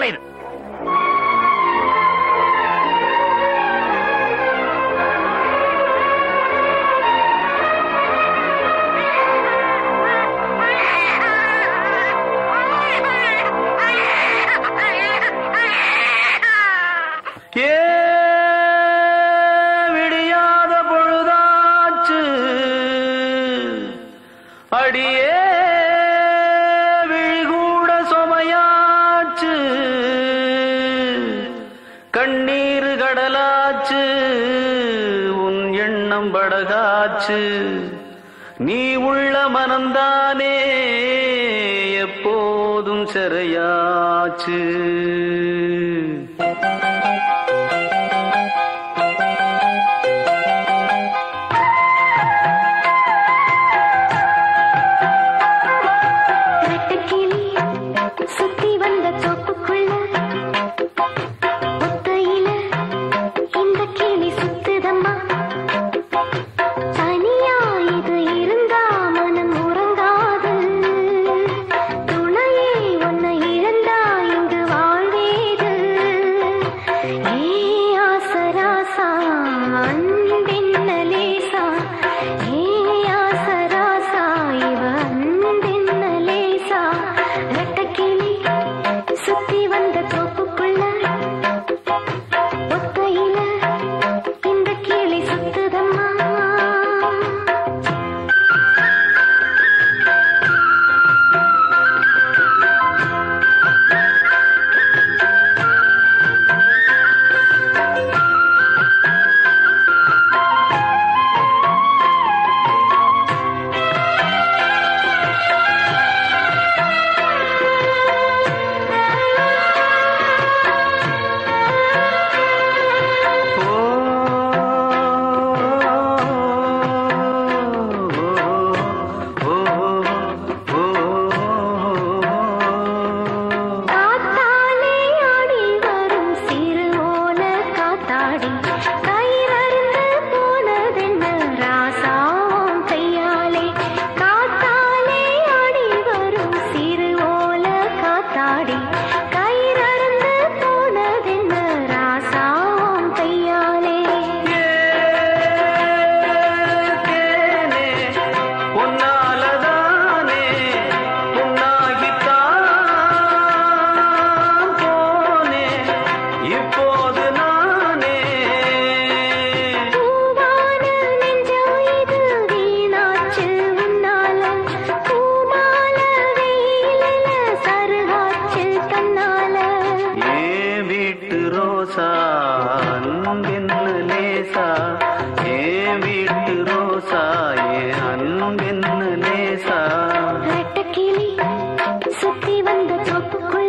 சும்மா இரு ஏ விடியாத பொழுதாச்சு அடியே விழிகூட சுமையாச்சு கண்ணீர் கடலாச்சு உன் எண்ணம் படகாச்சு நீ உள்ள மனந்தானே எப்போதும் சிறையாச்சு வெட்டுக்கிளி சுத்தி வந்த தோப்புக்குள்ள ஒத்தையில இந்த கிளி சுத்துதம்மா தனியா இது இருந்தா மனம் உறங்காது துணையே உன்னை இழந்தா இங்கு வாழ்வேது ஏ ஆசராசா அன்பென்ன லேசா ஏ ஆசராசா இவ அன்பென்ன லேசா ரெட்டக்கிளி சுத்தி வந்த தோப்புக்குள்ள ஒத்தையில இந்த கிளி சுத்துதம்மா காத்தாலே ஆடி வரும் சிறு ஓல காத்தாடி கயிறறுந்து போனதென்ன ராசாவும் கையாலே காத்தாலே ஆடி வரும் சிறு ஓல காத்தாடி கயிறறுந்து போனதென்ன ராசாவும் கையாலே தேனே உன்னாலதானே உன்னாகித்தான் போனே இப்போது நானே பூவான நெஞ்சம் இது வீணாச்சு உன்னால பூமால வெயிலில சருகாச்சு கண்ணால ஏன் வீட்டு ரோசா அன்பென்ன லேசா ஏன் வீட்டு ரோசா ஏன் அன்பென்ன லேசா ரெட்டக்கிளி சுத்தி வந்த தோப்புக்குள்ள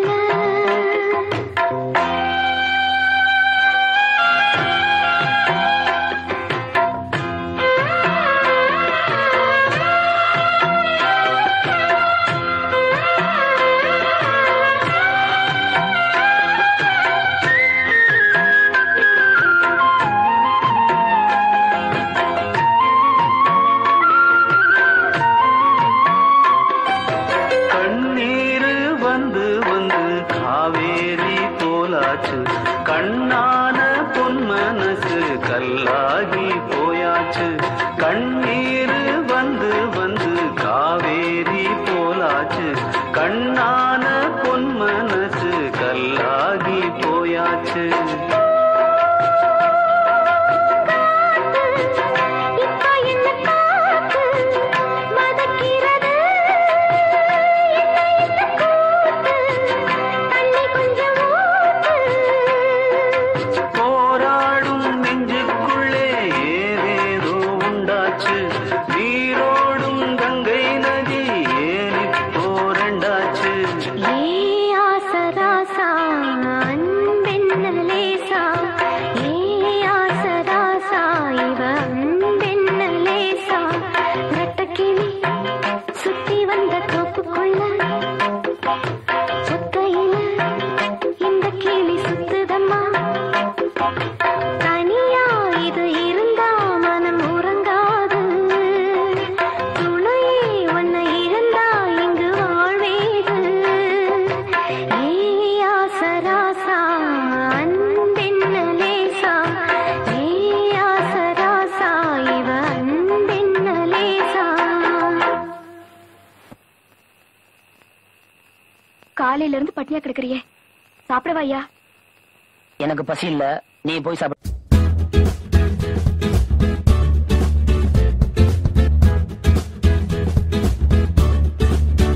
கண்ணீரு வந்து வந்து காவேரி போலாச்சு கண்ணான பொன் மனசு கல்லாகி போயாச்சு கண்ணீரு வந்து வந்து காவேரி போலாச்சு கண்ணான பொன் மனசு கல்லாகி போயாச்சு இப்ப என்ன காத்து மதக்கிறது என்ன இந்த கூத்து தண்ணி கொஞ்சம் ஊத்து காலையில இருந்து பட்டினியா கிடக்குறியே சாப்பிடவா ஐயா எனக்கு பசி இல்ல நீ போய் சாப்பிடு